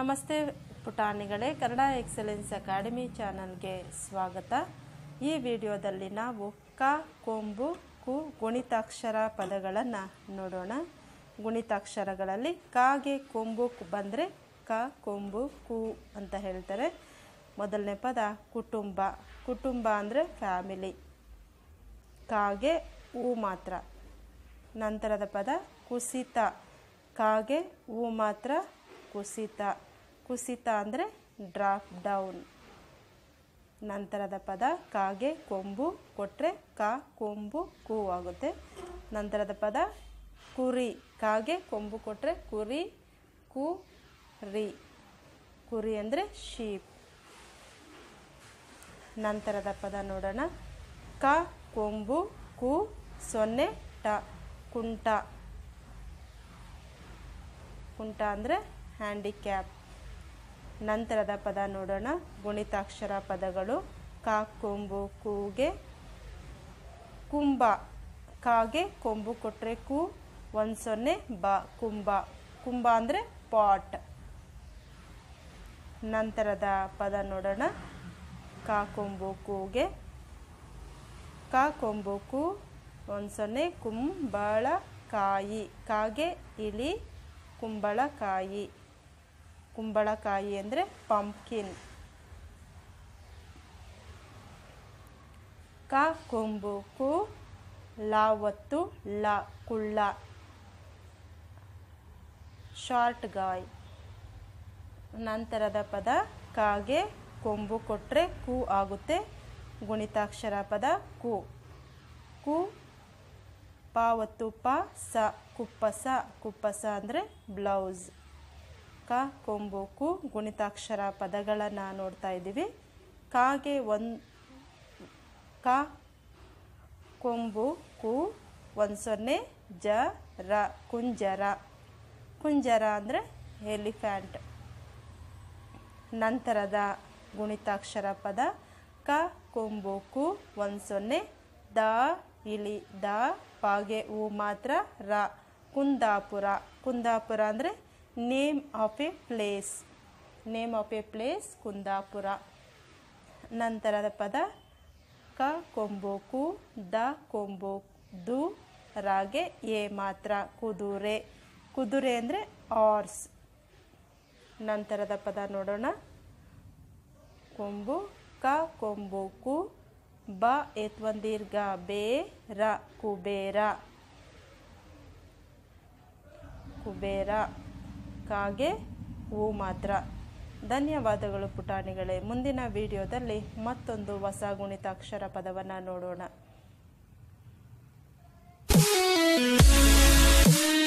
ನಮಸ್ತೆ ಪುಟಾಣಿಗಳೇ Kannada excellence academy ಚಾನಲ್ಗೆ ಸ್ವಾಗತ ಈ ವಿಡಿಯೋದಲ್ಲಿ ನಾವು ಕ ಕೊಂಬು ಕು ಗುಣಿತಾಕ್ಷರ ಪದಗಳನ್ನು ನೋಡೋಣ ಗುಣಿತಾಕ್ಷರಗಳಲ್ಲಿ ಕಾಗೆ ಕೊಂಬು ಬಂದರೆ ಕ ಕೊಂಬು ಕು ಅಂತ ಹೇಳ್ತಾರೆ ಮೊದಲನೇ ಪದ ಕುಟುಂಬ ಕುಟುಂಬ ಅಂದರೆ ಫ್ಯಾಮಿಲಿ ಕಾಗೆ ಹೂ ಮಾತ್ರ ನಂತರದ ಪದ ಕುಸಿತ ಕಾಗೆ ಹೂ ಮಾತ್ರ ಕುಸಿತ ಕುಸಿತ ಅಂದರೆ ಡ್ರಾಪ್ ಡೌನ್ ನಂತರದ ಪದ ಕಾಗೆ ಕೊಂಬು ಕೊಟ್ಟರೆ ಕಾ ಕೊಂಬು ಕು ಆಗುತ್ತೆ ನಂತರದ ಪದ ಕುರಿ ಕಾಗೆ ಕೊಂಬು ಕೊಟ್ಟರೆ ಕುರಿ ಕು ರಿ ಕುರಿ ಅಂದರೆ ಶೀಪ್ ನಂತರದ ಪದ ನೋಡೋಣ ಕ ಕೊಂಬು ಕು ಸೊನ್ನೆ ಟ ಕುಂಟ ಕುಂಟ ಅಂದರೆ ಹ್ಯಾಂಡಿಕ್ಯಾಪ್ ನಂತರದ ಪದ ನೋಡೋಣ ಗುಣಿತಾಕ್ಷರ ಪದಗಳು ಕಾ ಕೊಂಬು ಕೂಗೆ ಕುಂಬ ಕಾಗೆ ಕೊಂಬು ಕೊಟ್ಟರೆ ಕು ಒಂದು ಸೊನ್ನೆ ಬ ಕುಂಬ ಕುಂಬ ಅಂದರೆ ಪಾಟ್ ನಂತರದ ಪದ ನೋಡೋಣ ಕಾ ಕೊಂಬು ಕೂಗೆ ಕಾ ಕೊಂಬು ಕು ಒಂದು ಸೊನ್ನೆ ಕುಂಬಳಕಾಯಿ ಕಾಗೆ ಇಲಿ ಕುಂಬಳಕಾಯಿ ಕುಂಬಳಕಾಯಿ ಅಂದರೆ ಪಂಪ್ಕಿನ್ ಕ ಕೊಂಬು ಕು ಲಾ ಒತ್ತು ಲ ಕುಳ್ಳ ಶಾರ್ಟ್ ಗಾಯ್ ನಂತರದ ಪದ ಕಾಗೆ ಕೊಂಬು ಕೊಟ್ಟರೆ ಕು ಆಗುತ್ತೆ ಗುಣಿತಾಕ್ಷರ ಪದ ಕು ಕು ಪ ಒತ್ತು ಪ ಸ ಕುಪ್ಪಸ ಕುಪ್ಪಸ ಅಂದರೆ ಬ್ಲೌಸ್ ಕ ಕೊಂಬು ಕು ಗುಣಿತಾಕ್ಷರ ಪದಗಳನ್ನು ನೋಡ್ತಾ ಇದ್ದೀವಿ ಕಾಗೆ ಒಂದು ಕ ಕೊಂಬು ಕು ಒಂದು ಸೊನ್ನೆ ಜ ರ ಕುಂಜರ ಕುಂಜರ ಅಂದರೆ ಎಲಿಫ್ಯಾಂಟ್ ನಂತರದ ಗುಣಿತಾಕ್ಷರ ಪದ ಕ ಕೊಂಬು ಕು ಒಂದು ಸೊನ್ನೆ ದ ಇಲಿ ದ ಪಾಗೆ ಹೂ ಮಾತ್ರ ರ ಕುಂದಾಪುರ ಕುಂದಾಪುರ ಅಂದರೆ name of a place name of a place Kundapura ನಂತರದ ಪದ ಕ ಕೊಂಬು ಕು ದ ಕೊಂಬು ದು ರಾಗೆ ಎ ಮಾತ್ರ ಕುದುರೆ ಕುದುರೆ ಅಂದರೆ ಆರ್ಸ್ ನಂತರದ ಪದ ನೋಡೋಣ ಕೊಂಬು ಕ ಕೊಂಬು ಕು ಬ ಎತ್ವನ್ ದೀರ್ಘ ಬೇ ರ ಕುಬೇರ ಕುಬೇರ ಕಾಗೆ ಹೂ ಮಾತ್ರ ಧನ್ಯವಾದಗಳು ಪುಟಾಣಿಗಳೇ ಮುಂದಿನ ವಿಡಿಯೋದಲ್ಲಿ ಮತ್ತೊಂದು ಹೊಸ ಗುಣಿತಾಕ್ಷರ ಪದವನ್ನು ನೋಡೋಣ